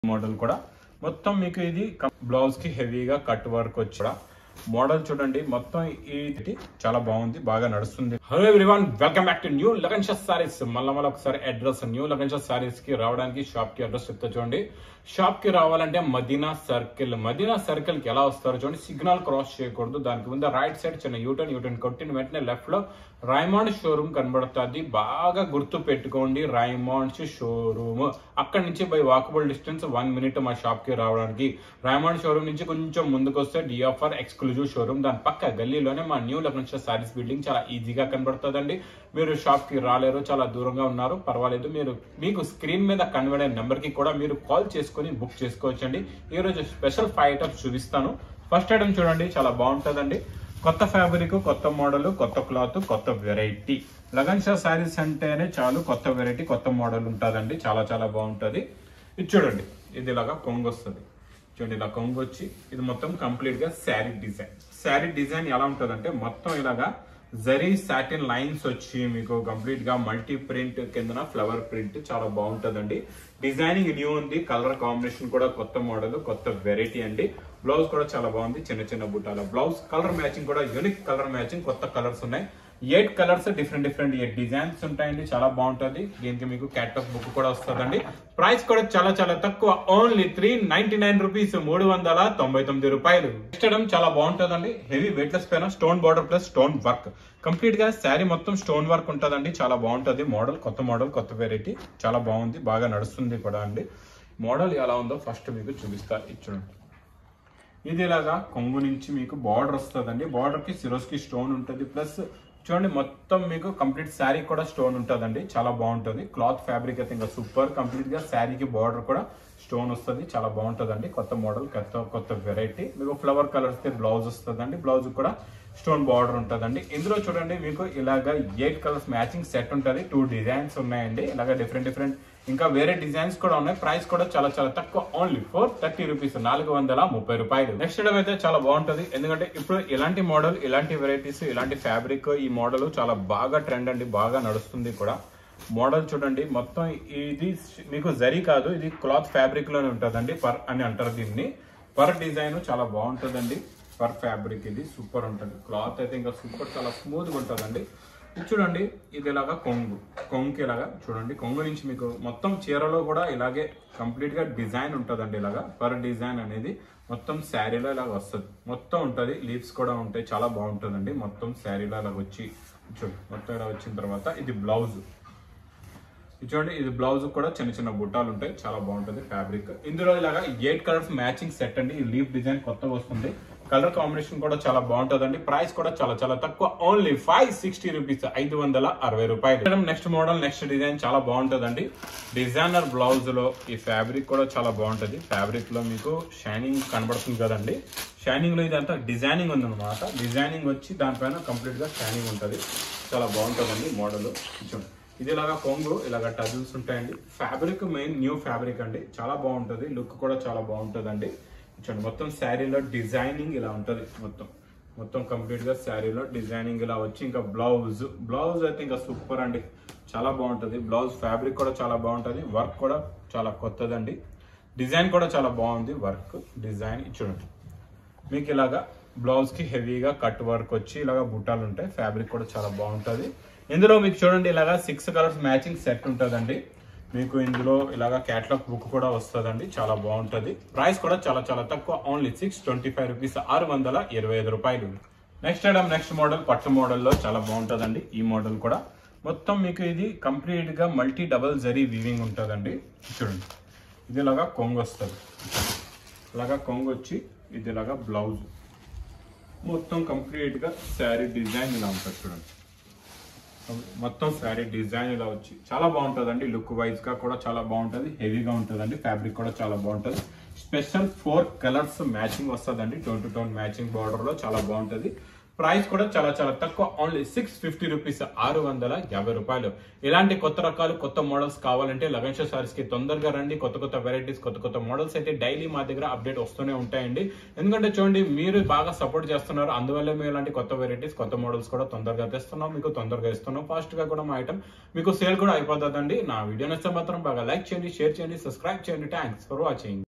model కూడా మొత్తం మీకు ఇది బ్లౌజ్ కి హెవీగా కట్ వర్క్ వచ్చి కూడా మోడల్ చూడండి మొత్తం ఇది చాలా బాగుంది బాగా నడుస్తుంది hello everyone welcome back to new Lagan Shah sarees మళ్ళీ మళ్ళీ ఒకసారి address new Lagan Shah sarees కి రావడానికి షాప్ కి అడ్రస్ చెప్తా చూడండి షాప్ కి రావాలంటే మదీనా సర్కిల్ మదీనా సర్కిల్ కి ఎలా వస్తారో చూడండి సిగ్నల్ క్రాస్ చేయకూడదు దానికి ముందు రైట్ సైడ్ చిన్న యూటర్న్ యూటర్న్ కొట్టిన వెంటనే లెఫ్ట్ లో రైమాండ్ షోరూమ్ కనబడుతుంది బాగా గుర్తు పెట్టుకోండి రైమాండ్స్ షోరూమ్ అక్కడి నుంచి by walkable distance one minute మా షాప్ కి రావడానికి రైమాండ్ షోరూమ్ నుంచి కొంచెం ముందుకు వస్తే డిఆఫర్ ఎక్స్క్లూజివ్ షోరూమ్ దాని పక్క గల్లీలోనే మా న్యూ లగ్న సారీస్ బిల్డింగ్ చాలా ఈజీగా కనబడుతుందండి మీరు షాప్ కి రాలేరు చాలా దూరంగా ఉన్నారు పర్వాలేదు మీరు మీకు స్క్రీన్ మీద కన్వర్ట్ అయిన నెంబర్ కి కూడా మీరు కాల్ చేసుకొని బుక్ చేసుకోవచ్చండి ఈ రోజు స్పెషల్ ఫైవ్ ఐటమ్స్ చూపిస్తాను ఫస్ట్ ఐటమ్ చూడండి చాలా బాగుంటుందండి కొత్త ఫ్యాబ్రిక్ కొత్త మోడల్ కొత్త క్లాత్ కొత్త వెరైటీ లగన్ షా శారీస్ అంటేనే చాలు కొత్త వెరైటీ కొత్త మోడల్ ఉంటుందండి చాలా చాలా బాగుంటుంది ఇది చూడండి ఇది ఇలాగా కొంగు వస్తుంది చూడండి ఇలా కొంగు వచ్చి ఇది మొత్తం కంప్లీట్ గా శారీ డిజైన్ శారీ డిజైన్ ఎలా ఉంటుందంటే మొత్తం ఇలాగా జరీ సాటిన్ లైన్స్ వచ్చి మీకు కంప్లీట్ గా మల్టీ ప్రింట్ కిందన ఫ్లవర్ ప్రింట్ చాలా బాగుంటుందండి డిజైనింగ్ న్యూ ఉంది కలర్ కాంబినేషన్ కూడా కొత్త మోడల్ కొత్త వెరైటీ అండి బ్లౌజ్ కూడా చాలా బాగుంది చిన్న చిన్న బుట్టాల బ్లౌజ్ కలర్ మ్యాచింగ్ కూడా యూనిక్ కలర్ మ్యాచింగ్ కొత్త కలర్స్ ఉన్నాయి eight colours different different eight designs ఉంటాయండి చాలా బాగుంటుంది దీనికి మీకు క్యాటలాగ్ బుక్ కూడా వస్తుందండి ప్రైస్ కూడా చాలా చాలా తక్కువ only three ninety nine rupees మూడు వందల తొంభై తొమ్మిది రూపాయలు నెక్స్ట్ ఐటమ్ చాలా బాగుంటుందండి హెవీ వెయిట్లెస్ పైన stone border plus stone work complete గా శారీ మొత్తం స్టోన్ వర్క్ ఉంటుందండి చాలా బాగుంటుంది మోడల్ కొత్త మోడల్ కొత్త వెరైటీ చాలా బాగుంది బాగా నడుస్తుంది కూడా అండి మోడల్ ఎలా ఉందో ఫస్ట్ మీకు చూపిస్తా ఇచ్చుడు ఇది ఇలాగా కొంగు నుంచి మీకు బార్డర్ వస్తుందండి బార్డర్ కి సిరోస్ కి స్టోన్ ఉంటుంది ప్లస్ చూడండి మొత్తం మీకు కంప్లీట్ శారీ కూడా స్టోన్ ఉంటుందండి చాలా బాగుంటుంది క్లాత్ ఫ్యాబ్రిక్ అయితే ఇంకా సూపర్ కంప్లీట్ గా శారీకి బార్డర్ కూడా స్టోన్ వస్తుంది చాలా బాగుంటుందండి కొత్త మోడల్ కొత్త కొత్త వెరైటీ మీకు ఫ్లవర్ కలర్స్ బ్లౌజ్ వస్తుందండి బ్లౌజ్ కూడా స్టోన్ బార్డర్ ఉంటుందండి ఇందులో చూడండి మీకు ఇలాగ ఎయిట్ కలర్స్ మ్యాచింగ్ సెట్ ఉంటుంది టూ డిజైన్స్ ఉన్నాయండి ఇలాగ డిఫరెంట్ డిఫరెంట్ ఇంకా వేరే డిజైన్స్ కూడా ఉన్నాయి ప్రైస్ కూడా చాలా చాలా తక్కువ ఓన్లీ ఫోర్ థర్టీ రూపీస్ నాలుగు వందల ముప్పై రూపాయలు నెక్స్ట్ ఐటమ్ అయితే చాలా బాగుంటుంది ఎందుకంటే ఇప్పుడు ఇలాంటి మోడల్ ఇలాంటి వెరైటీస్ ఇలాంటి ఫ్యాబ్రిక్ ఈ మోడల్ చాలా బాగా ట్రెండ్ అండి బాగా నడుస్తుంది కూడా మోడల్ చూడండి మొత్తం ఇది మీకు జరీ కాదు ఇది క్లాత్ ఫ్యాబ్రిక్ లోనే ఉంటుందండి పర్ అని అంటారు దీన్ని పర్ డిజైన్ చాలా బాగుంటుందండి పర్ ఫ్యాబ్రిక్ ఇది సూపర్ ఉంటుంది క్లాత్ అయితే ఇంకా సూపర్ చాలా స్మూత్ గా ఉంటుందండి ఇది చూడండి ఇది ఇలాగా కొంగు కొంగుకి ఇలాగా చూడండి కొంగు నుంచి మీకు మొత్తం చీరలో కూడా ఇలాగే కంప్లీట్ గా డిజైన్ ఉంటుందండి ఇలాగా పర్ డిజైన్ అనేది మొత్తం శారీలో ఇలాగ వస్తుంది మొత్తం ఉంటుంది లీవ్స్ కూడా ఉంటాయి చాలా బాగుంటుందండి మొత్తం శారీలో ఇలాగ వచ్చి చూడు మొత్తం ఇలా వచ్చిన తర్వాత ఇది బ్లౌజ్ ఇది చూడండి ఇది బ్లౌజ్ కూడా చిన్న చిన్న బుట్టాలు ఉంటాయి చాలా బాగుంటుంది ఫ్యాబ్రిక్ ఇందులో ఇలాగా ఎయిట్ కలర్స్ మ్యాచింగ్ సెట్ అండి ఈ లీఫ్ డిజైన్ కొత్తగా వస్తుంది కలర్ కాంబినేషన్ కూడా చాలా బాగుంటుందండి ప్రైస్ కూడా చాలా చాలా తక్కువ ఓన్లీ ఫైవ్ సిక్స్టీ రూపీస్ ఐదు వందల అరవై రూపాయలు నెక్స్ట్ మోడల్ నెక్స్ట్ డిజైన్ చాలా బాగుంటుందండి డిజైనర్ బ్లౌజ్ లో ఈ ఫ్యాబ్రిక్ కూడా చాలా బాగుంటుంది ఫ్యాబ్రిక్ లో మీకు షైనింగ్ కనబడుతుంది కదండి షైనింగ్ లో ఇదంతా డిజైనింగ్ ఉందన్నమాట డిజైనింగ్ వచ్చి దానిపైన కంప్లీట్ గా షైనింగ్ ఉంటుంది చాలా బాగుంటుందండి మోడల్ చూడండి ఇది ఇలాగా కొంగు ఇలాగ టజిల్స్ ఉంటాయండి ఫ్యాబ్రిక్ మెయిన్ న్యూ ఫ్యాబ్రిక్ అండి చాలా బాగుంటుంది లుక్ కూడా చాలా బాగుంటుందండి చూడండి మొత్తం శారీలో డిజైనింగ్ ఇలా ఉంటుంది మొత్తం మొత్తం కంప్లీట్ గా శారీలో డిజైనింగ్ ఇలా వచ్చి ఇంకా బ్లౌజ్ బ్లౌజ్ అయితే ఇంకా సూపర్ అండి చాలా బాగుంటుంది బ్లౌజ్ ఫ్యాబ్రిక్ కూడా చాలా బాగుంటుంది వర్క్ కూడా చాలా కొత్తదండి డిజైన్ కూడా చాలా బాగుంది వర్క్ డిజైన్ చూడండి మీకు ఇలాగా బ్లౌజ్ కి హెవీగా కట్ వర్క్ వచ్చి ఇలాగా బుట్టాలు ఉంటాయి ఫ్యాబ్రిక్ కూడా చాలా బాగుంటుంది ఇందులో మీకు చూడండి ఇలాగా సిక్స్ కలర్స్ మ్యాచింగ్ సెట్ ఉంటుందండి మీకు ఇందులో ఇలాగా క్యాట్లాగ్ బుక్ కూడా వస్తుందండి చాలా బాగుంటుంది ప్రైస్ కూడా చాలా చాలా తక్కువ only six twenty five rupees ఆరు వందల ఇరవై ఐదు రూపాయలు నెక్స్ట్ ఐటమ్ నెక్స్ట్ మోడల్ పట్టు మోడల్లో చాలా బాగుంటుందండి ఈ మోడల్ కూడా మొత్తం మీకు ఇది కంప్లీట్ గా మల్టీ డబల్ జరీ వీవింగ్ ఉంటుందండి చూడండి ఇది ఇలాగా కొంగు వస్తుంది ఇలాగా కొంగు వచ్చి ఇది ఇలాగా బ్లౌజ్ మొత్తం కంప్లీట్ గా శారీ డిజైన్ ఇలా ఉంటుంది చూడండి మొత్తం శారీ డిజైన్ ఇలా వచ్చి చాలా బాగుంటుందండి లుక్ వైజ్ గా కూడా చాలా బాగుంటుంది హెవీగా ఉంటుందండి ఫ్యాబ్రిక్ కూడా చాలా బాగుంటుంది స్పెషల్ ఫోర్ కలర్స్ మ్యాచింగ్ వస్తుందండి tone to tone matching border లో చాలా బాగుంటుంది ప్రైస్ కూడా చాలా చాలా తక్కువ ఓన్లీ సిక్స్ ఫిఫ్టీ రూపీస్ ఆరు వందల యాభై రూపాయలు ఇలాంటి కొత్త రకాలు కొత్త మోడల్స్ కావాలంటే లగన్ షో సారీస్ కి తొందరగా రండి కొత్త కొత్త వెరైటీస్ కొత్త కొత్త మోడల్స్ అయితే డైలీ మా దగ్గర అప్డేట్ వస్తూనే ఉంటాయండి ఎందుకంటే చూడండి మీరు బాగా సపోర్ట్ చేస్తున్నారు అందువల్ల మేము ఇలాంటి కొత్త వెరైటీస్ కొత్త మోడల్స్ కూడా తొందరగా తెస్తున్నాం మీకు తొందరగా ఇస్తున్నాం ఫాస్ట్ గా కూడా మా ఐటమ్ మీకు సేల్ కూడా అయిపోతుందండి నా వీడియో నచ్చితే మాత్రం బాగా లైక్ చేయండి షేర్ చేయండి సబ్స్క్రైబ్ చేయండి థ్యాంక్స్ ఫర్ వాచింగ్